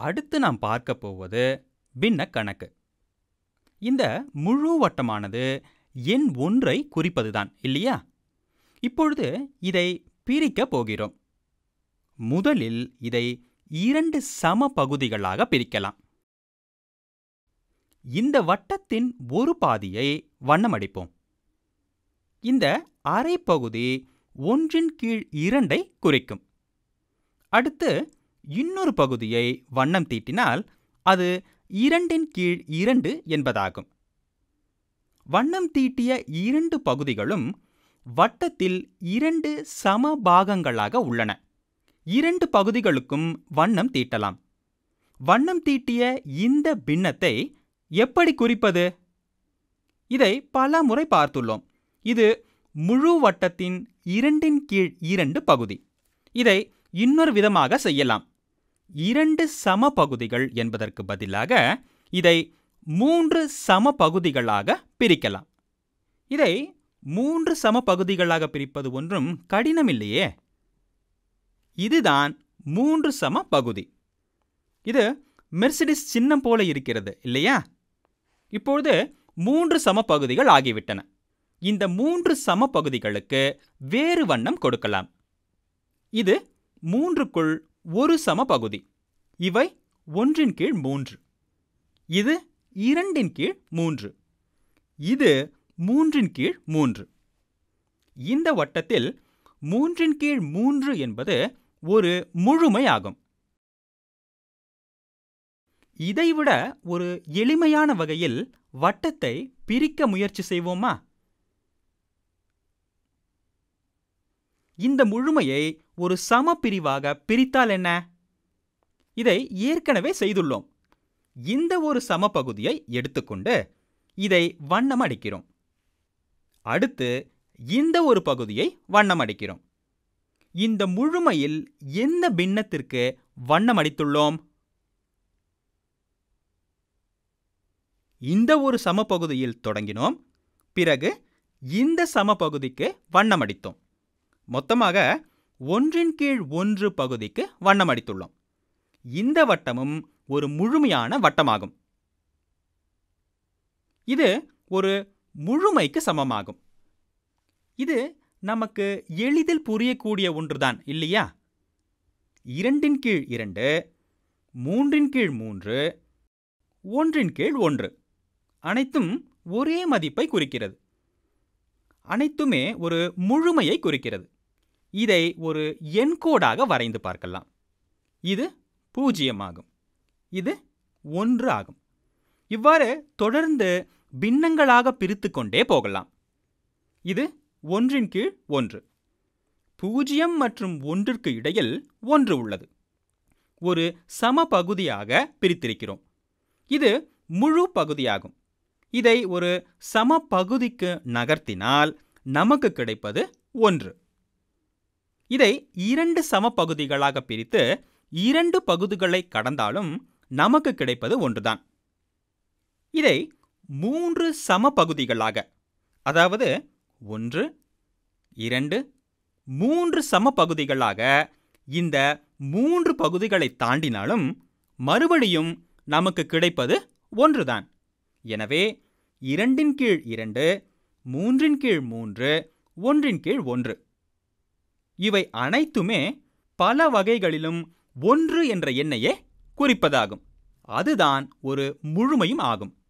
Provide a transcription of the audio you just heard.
அடுத்து நாம் பார்க்க போவது பின்ன கணக்கு இந்த முழு வட்டமானது எண் ஒன்றை குறிப்பதுதான் இல்லையா இப்பொழுது இதை பிரிக்கப் போகிறோம் முதலில் இதை இரண்டு சம பகுதிகளாக பிரிக்கலாம் இந்த வட்டத்தின் ஒரு பாதியை வண்ணமடிப்போம் இந்த அரை பகுதி ஒன்றின் கீழ் இரண்டை குறிக்கும் அடுத்து இன்னொரு பகுதியை வண்ணம் தீட்டினால் அது இரண்டின் கீழ் இரண்டு என்பதாகும் வண்ணம் தீட்டிய இரண்டு பகுதிகளும் வட்டத்தில் இரண்டு சம பாகங்களாக உள்ளன இரண்டு பகுதிகளுக்கும் வண்ணம் தீட்டலாம் வண்ணம் தீட்டிய இந்த பின்னத்தை எப்படி குறிப்பது இதை பல முறை பார்த்துள்ளோம் இது முழு வட்டத்தின் இரண்டின் கீழ் இரண்டு பகுதி இதை இன்னொரு விதமாக செய்யலாம் இரண்டு சம பகுதிகள் என்பதற்கு பதிலாக இதை மூன்று சம பகுதிகளாக பிரிக்கலாம் இதை மூன்று சம பகுதிகளாக பிரிப்பது ஒன்றும் கடினமில்லையே இதுதான் மூன்று சம பகுதி இது மெர்சிடிஸ் சின்னம் போல இருக்கிறது இல்லையா இப்பொழுது மூன்று சம பகுதிகள் ஆகிவிட்டன இந்த மூன்று சம பகுதிகளுக்கு வேறு வண்ணம் கொடுக்கலாம் இது மூன்றுக்குள் ஒரு சம பகுதி இவை ஒன்றின் கீழ் மூன்று இது இரண்டின் கீழ் மூன்று இது மூன்றின் கீழ் மூன்று இந்த வட்டத்தில் மூன்றின் கீழ் மூன்று என்பது ஒரு முழுமை ஆகும் இதைவிட ஒரு எளிமையான வகையில் வட்டத்தை பிரிக்க முயற்சி செய்வோமா இந்த முழுமையை ஒரு சம பிரிவாக பிரித்தால் என்ன இதை ஏற்கனவே செய்துள்ளோம் இந்த ஒரு சமபகுதியை எடுத்துக்கொண்டு இதை வண்ணம் அடிக்கிறோம் அடுத்து இந்த ஒரு பகுதியை வண்ணம் அடிக்கிறோம் இந்த முழுமையில் எந்த பின்னத்திற்கு வண்ணம் அடித்துள்ளோம் இந்த ஒரு சமபகுதியில் தொடங்கினோம் பிறகு இந்த சமபகுதிக்கு வண்ணம் அடித்தோம் மொத்தமாக ஒன்றின் கீழ் ஒன்று பகுதிக்கு வண்ணம் அடித்துள்ளோம் இந்த வட்டமும் ஒரு முழுமையான வட்டமாகும் இது ஒரு முழுமைக்கு சமமாகும் இது நமக்கு எளிதில் புரியக்கூடிய ஒன்றுதான் இல்லையா இரண்டின் கீழ் இரண்டு மூன்றின் கீழ் மூன்று ஒன்றின் கீழ் ஒன்று அனைத்தும் ஒரே மதிப்பை குறிக்கிறது அனைத்துமே ஒரு முழுமையை குறிக்கிறது இதை ஒரு எண்கோடாக வரைந்து பார்க்கலாம் இது பூஜ்ஜியமாகும் இது ஒன்று ஆகும் இவ்வாறு தொடர்ந்து பின்னங்களாக பிரித்து கொண்டே போகலாம் இது ஒன்றின் கீழ் ஒன்று பூஜ்ஜியம் மற்றும் ஒன்றிற்கு இடையில் ஒன்று உள்ளது ஒரு சம பகுதியாக பிரித்திருக்கிறோம் இது முழு பகுதியாகும் இதை ஒரு சம பகுதிக்கு நகர்த்தினால் நமக்கு கிடைப்பது ஒன்று இதை இரண்டு சம பகுதிகளாக பிரித்து இரண்டு பகுதிகளை கடந்தாலும் நமக்கு கிடைப்பது ஒன்றுதான் இதை மூன்று சம பகுதிகளாக அதாவது ஒன்று இரண்டு மூன்று சம பகுதிகளாக இந்த மூன்று பகுதிகளை தாண்டினாலும் மறுபடியும் நமக்கு கிடைப்பது ஒன்றுதான் எனவே இரண்டின் கீழ் இரண்டு மூன்றின் கீழ் மூன்று ஒன்றின் கீழ் ஒன்று இவை அனைத்துமே பல வகைகளிலும் ஒன்று என்ற எண்ணையே குறிப்பதாகும் அதுதான் ஒரு முழுமையும் ஆகும்